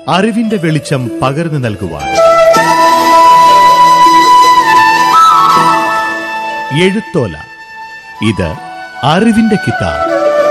അറിവിന്റെ വെളിച്ചം പകർന്നു നൽകുവാൻ എഴുത്തോല ഇത് അറിവിന്റെ കിതാബ്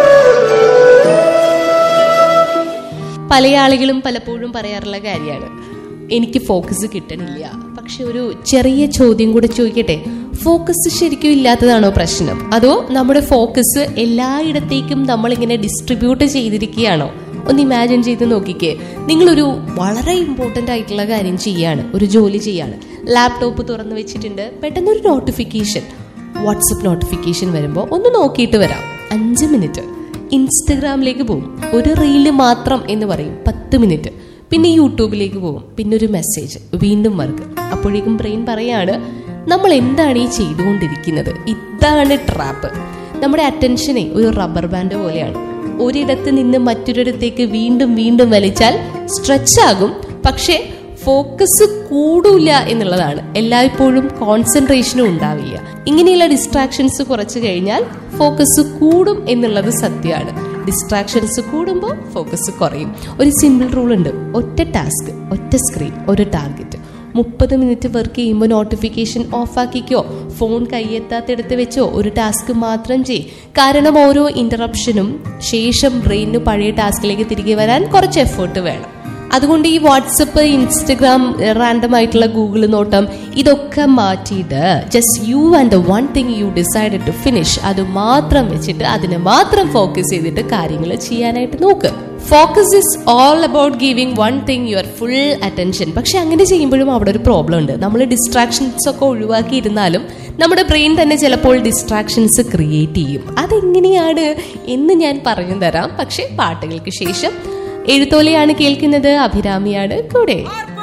പല ആളുകളും പലപ്പോഴും പറയാറുള്ള കാര്യമാണ് എനിക്ക് ഫോക്കസ് കിട്ടണില്ല പക്ഷെ ഒരു ചെറിയ ചോദ്യം കൂടെ ചോദിക്കട്ടെ ഫോക്കസ് ശരിക്കും ഇല്ലാത്തതാണോ പ്രശ്നം അതോ നമ്മുടെ ഫോക്കസ് എല്ലായിടത്തേക്കും നമ്മളിങ്ങനെ ഡിസ്ട്രിബ്യൂട്ട് ചെയ്തിരിക്കുകയാണോ ഒന്ന് ഇമാജിൻ ചെയ്ത് നോക്കിക്കേ നിങ്ങളൊരു വളരെ ഇമ്പോർട്ടൻ്റ് ആയിട്ടുള്ള കാര്യം ചെയ്യാണ് ഒരു ജോലി ചെയ്യാണ് ലാപ്ടോപ്പ് തുറന്നു വെച്ചിട്ടുണ്ട് പെട്ടെന്നൊരു നോട്ടിഫിക്കേഷൻ വാട്സപ്പ് നോട്ടിഫിക്കേഷൻ വരുമ്പോൾ ഒന്ന് നോക്കിയിട്ട് വരാം അഞ്ച് മിനിറ്റ് ഇൻസ്റ്റഗ്രാമിലേക്ക് പോകും ഒരു റീല് മാത്രം എന്ന് പറയും പത്ത് മിനിറ്റ് പിന്നെ യൂട്യൂബിലേക്ക് പോകും പിന്നെ ഒരു മെസ്സേജ് വീണ്ടും വർക്ക് അപ്പോഴേക്കും ബ്രെയിൻ പറയാണ് നമ്മൾ എന്താണ് ഈ ചെയ്തുകൊണ്ടിരിക്കുന്നത് ഇതാണ് ട്രാപ്പ് നമ്മുടെ അറ്റൻഷനെ ഒരു റബ്ബർ ബാൻഡ് പോലെയാണ് ഒരിടത്ത് നിന്ന് മറ്റൊരിടത്തേക്ക് വീണ്ടും വീണ്ടും വലിച്ചാൽ സ്ട്രെച്ച് ആകും പക്ഷേ ഫോക്കസ് കൂടില്ല എന്നുള്ളതാണ് എല്ലായ്പ്പോഴും കോൺസെൻട്രേഷനും ഉണ്ടാവില്ല ഇങ്ങനെയുള്ള ഡിസ്ട്രാക്ഷൻസ് കുറച്ച് കഴിഞ്ഞാൽ ഫോക്കസ് കൂടും എന്നുള്ളത് സത്യമാണ് ഡിസ്ട്രാക്ഷൻസ് കൂടുമ്പോൾ ഫോക്കസ് കുറയും ഒരു സിമ്പിൾ റൂൾ ഉണ്ട് ഒറ്റ ടാസ്ക് ഒറ്റ സ്ക്രീൻ ഒരു ടാർഗറ്റ് മുപ്പത് മിനിറ്റ് വർക്ക് ചെയ്യുമ്പോൾ നോട്ടിഫിക്കേഷൻ ഓഫാക്കിക്കോ ഫോൺ കയ്യെത്താത്തെടുത്ത് വെച്ചോ ഒരു ടാസ്ക് മാത്രം ചെയ് കാരണം ഓരോ ഇന്ററപ്ഷനും ശേഷം ബ്രെയിനിന് പഴയ ടാസ്കിലേക്ക് തിരികെ വരാൻ കുറച്ച് എഫേർട്ട് വേണം അതുകൊണ്ട് ഈ വാട്സപ്പ് ഇൻസ്റ്റഗ്രാം റാൻഡം ആയിട്ടുള്ള ഗൂഗിൾ നോട്ടം ഇതൊക്കെ മാറ്റിയിട്ട് just you and the one thing you decide to finish അത് മാത്രം വെച്ചിട്ട് അതിനെ മാത്രം ഫോക്കസ് ചെയ്തിട്ട് കാര്യങ്ങൾ ചെയ്യാനായിട്ട് നോക്ക് focus is all about giving one thing your full attention പക്ഷെ അങ്ങനെ ചെയ്യുമ്പോഴും അവിടെ ഒരു പ്രോബ്ലം ഉണ്ട് നമ്മൾ ഡിസ്ട്രാക്ഷൻസ് ഒക്കെ ഒഴിവാക്കിയിരുന്നാലും നമ്മുടെ ബ്രെയിൻ തന്നെ ചിലപ്പോൾ ഡിസ്ട്രാക്ഷൻസ് ക്രിയേറ്റ് ചെയ്യും അതെങ്ങനെയാണ് എന്ന് ഞാൻ പറഞ്ഞു തരാം പക്ഷെ പാട്ടുകൾക്ക് ശേഷം എഴുത്തോലയാണ് കേൾക്കുന്നത് അഭിരാമിയാണ് കൂടെ